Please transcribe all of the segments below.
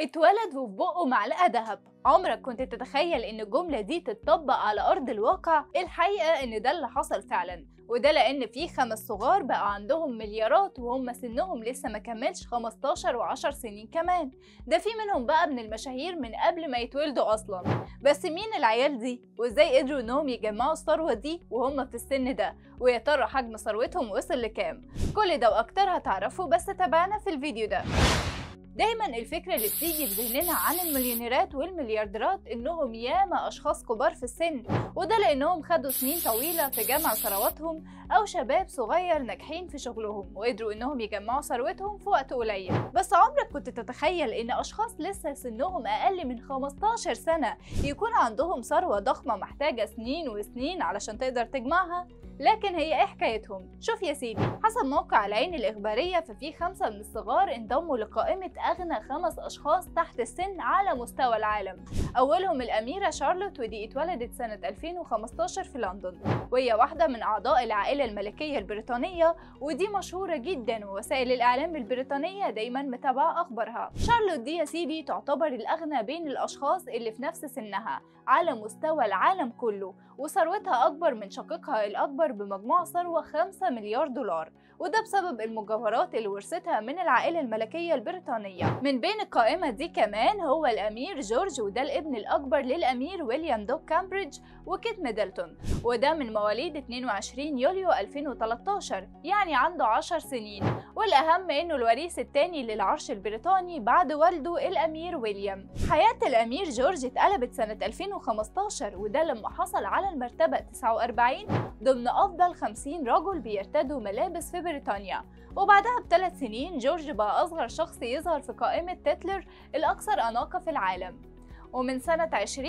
اتولد وفي بقه معلقة دهب عمرك كنت تتخيل ان الجملة دي تتطبق على ارض الواقع الحقيقة ان ده اللي حصل فعلا وده لان في خمس صغار بقى عندهم مليارات وهم سنهم لسه ما كملش 15 و10 سنين كمان ده في منهم بقى من المشاهير من قبل ما يتولدوا اصلا بس مين العيال دي وازاي قدروا انهم يجمعوا الثروة دي وهم في السن ده ويا ترى حجم ثروتهم وصل لكام كل ده واكتر هتعرفوا بس تابعنا في الفيديو ده دايما الفكرة اللي بتيجي في ذهننا عن المليونيرات والمليارديرات انهم ياما اشخاص كبار في السن وده لانهم خدوا سنين طويلة في جمع ثرواتهم او شباب صغير ناجحين في شغلهم وقدروا انهم يجمعوا ثروتهم في وقت قليل بس عمرك كنت تتخيل ان اشخاص لسه سنهم اقل من 15 سنة يكون عندهم ثروة ضخمة محتاجة سنين وسنين علشان تقدر تجمعها لكن هي ايه حكايتهم؟ شوف يا سيدي حسب موقع العين الإخبارية ففي خمسة من الصغار انضموا لقائمة أغنى خمس أشخاص تحت السن على مستوى العالم أولهم الأميرة شارلوت ودي اتولدت سنة 2015 في لندن وهي واحدة من أعضاء العائلة الملكية البريطانية ودي مشهورة جدا ووسائل الإعلام البريطانية دايما متابعة أخبارها شارلوت دي يا سيدي تعتبر الأغنى بين الأشخاص اللي في نفس سنها على مستوى العالم كله وثروتها أكبر من شقيقها الأكبر بمجموع ثروة 5 مليار دولار وده بسبب المجوهرات اللي ورثتها من العائلة الملكية البريطانية من بين القائمة دي كمان هو الأمير جورج وده الابن الأكبر للأمير ويليام دوك كامبريدج وكيت ميدلتون وده من مواليد 22 يوليو 2013 يعني عنده 10 سنين والأهم إنه الوريث الثاني للعرش البريطاني بعد والده الأمير ويليام حياة الأمير جورج اتقلبت سنة 2015 وده لما حصل على المرتبة 49 ضمن أفضل 50 رجل بيرتدوا ملابس في بريطانيا وبعدها بثلاث سنين جورج بقى أصغر شخص يظهر في قائمة تيتلر الأكثر أناقة في العالم ومن سنة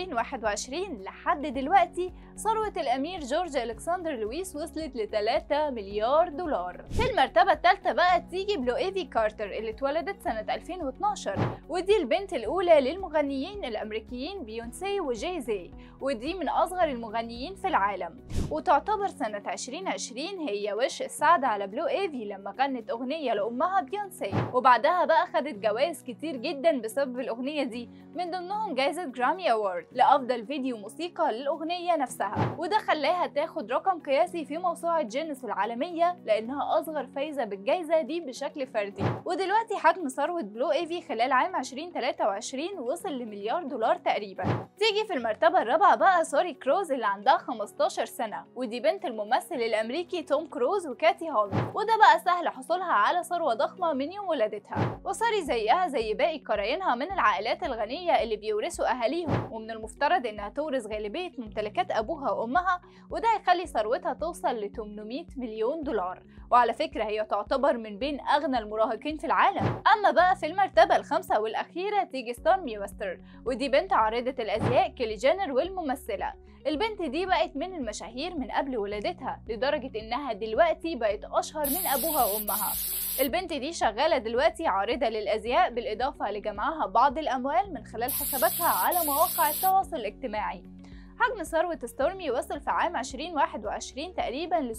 2021 لحد دلوقتي ثروة الأمير جورج ألكسندر لويس وصلت ل 3 مليار دولار في المرتبة الثالثة بقى تيجي بلويفي كارتر اللي اتولدت سنة 2012 ودي البنت الأولى للمغنيين الأمريكيين بيونسي وجاي زي ودي من أصغر المغنيين في العالم وتعتبر سنة 2020 هي وش السعد على بلو ايفي لما غنت أغنية لأمها بيونسي وبعدها بقى خدت جوائز كتير جدا بسبب الأغنية دي من ضمنهم جائزة جرامي أوارد لأفضل فيديو موسيقى للأغنية نفسها وده خلاها تاخد رقم قياسي في موسوعة جينيس العالمية لأنها أصغر فايزة بالجائزة دي بشكل فردي ودلوقتي حجم ثروة بلو ايفي خلال عام 2023 وصل لمليار دولار تقريبا تيجي في المرتبة الرابعة بقى سوري كروز اللي عندها 15 سنة ودي بنت الممثل الأمريكي توم كروز وكاتي هول وده بقى سهل حصولها على ثروة ضخمة من يوم ولادتها وسوري زيها زي باقي قراينها من العائلات الغنية اللي بيورثوا أهاليهم ومن المفترض إنها تورث غالبية ممتلكات أبوها وأمها وده هيخلي ثروتها توصل ل 800 مليون دولار وعلى فكرة هي تعتبر من بين أغنى المراهقين في العالم أما بقى في المرتبة الخامسة والأخيرة تيجي ستورمي ويستر ودي بنت عارضة الأزياء كيلي جينر والممثلة البنت دي بقت من المشاهير من قبل ولادتها لدرجة إنها دلوقتي بقت أشهر من أبوها وأمها البنت دي شغالة دلوقتي عارضة للأزياء بالإضافة لجمعها بعض الأموال من خلال حساباتها على مواقع التواصل الاجتماعي حجم ثروة ستورمي وصل في عام 2021 تقريبا ل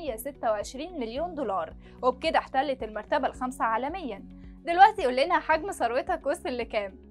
726 مليون دولار وبكده احتلت المرتبة الخامسة عالميا دلوقتي قول لنا حجم ثروتك وصل لكام